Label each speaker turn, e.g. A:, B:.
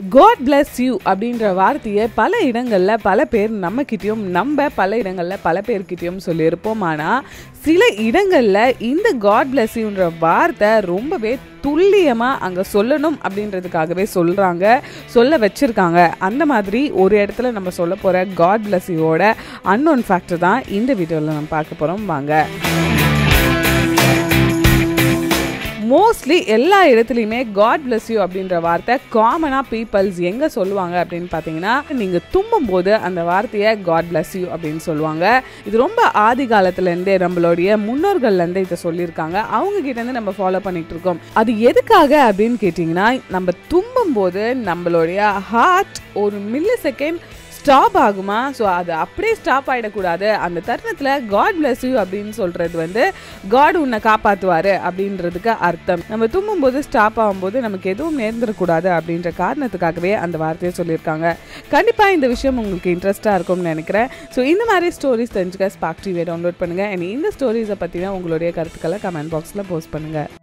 A: God bless you அப்படின்ற வார்த்தையை பல இடங்களில் பல பேர் நம்மக்கிட்டேயும் நம்ம பல இடங்களில் பல பேர்கிட்டயும் சொல்லியிருப்போம் ஆனால் சில இடங்களில் இந்த காட் bless யூன்ற வார்த்தை ரொம்பவே துல்லியமாக அங்கே சொல்லணும் அப்படின்றதுக்காகவே சொல்கிறாங்க சொல்ல வச்சுருக்காங்க அந்த மாதிரி ஒரு இடத்துல நம்ம சொல்ல போகிற காட் bless யூவோட அன்னோன் ஃபேக்டர் தான் இந்த வீடியோவில் நம்ம பார்க்க போகிறோம் வாங்க மோஸ்ட்லி எல்லா இடத்துலையுமே காட் bless யூ அப்படின்ற வார்த்தை காமனாக பீப்பிள்ஸ் எங்கே சொல்லுவாங்க அப்படின்னு பார்த்தீங்கன்னா நீங்கள் தும்மும் போது அந்த வார்த்தையை காட் bless யூ அப்படின்னு சொல்லுவாங்க இது ரொம்ப ஆதி காலத்துலேருந்தே நம்மளுடைய முன்னோர்கள்லேருந்தே இதை சொல்லியிருக்காங்க அவங்க கிட்டேருந்து நம்ம ஃபாலோ பண்ணிட்டு இருக்கோம் அது எதுக்காக அப்படின்னு கேட்டிங்கன்னா நம்ம தும்பும் போது நம்மளுடைய ஹார்ட் ஒரு மில்லி செகண்ட் ஸ்டாப் ஆகுமா ஸோ அது அப்படியே ஸ்டாப் ஆகிடக்கூடாது அந்த தருணத்தில் காட் bless யூ அப்படின்னு சொல்கிறது வந்து காட் உன்னை காப்பாற்றுவார் அப்படின்றதுக்கு அர்த்தம் நம்ம தும்மும்போது ஸ்டாப் ஆகும்போது நமக்கு எதுவும் நேர்ந்துடக்கூடாது அப்படின்ற காரணத்துக்காகவே அந்த வார்த்தையை சொல்லியிருக்காங்க கண்டிப்பாக இந்த விஷயம் உங்களுக்கு இன்ட்ரெஸ்ட்டாக இருக்கும்னு நினைக்கிறேன் ஸோ இந்த மாதிரி ஸ்டோரிஸ் தெரிஞ்சுக்க ஸ்பாக் டிவியை டவுன்லோட் பண்ணுங்கள் அண்ட் இந்த ஸ்டோரிஸை பற்றின உங்களுடைய கருத்துக்களை கமெண்ட் பாக்ஸில் போஸ்ட் பண்ணுங்கள்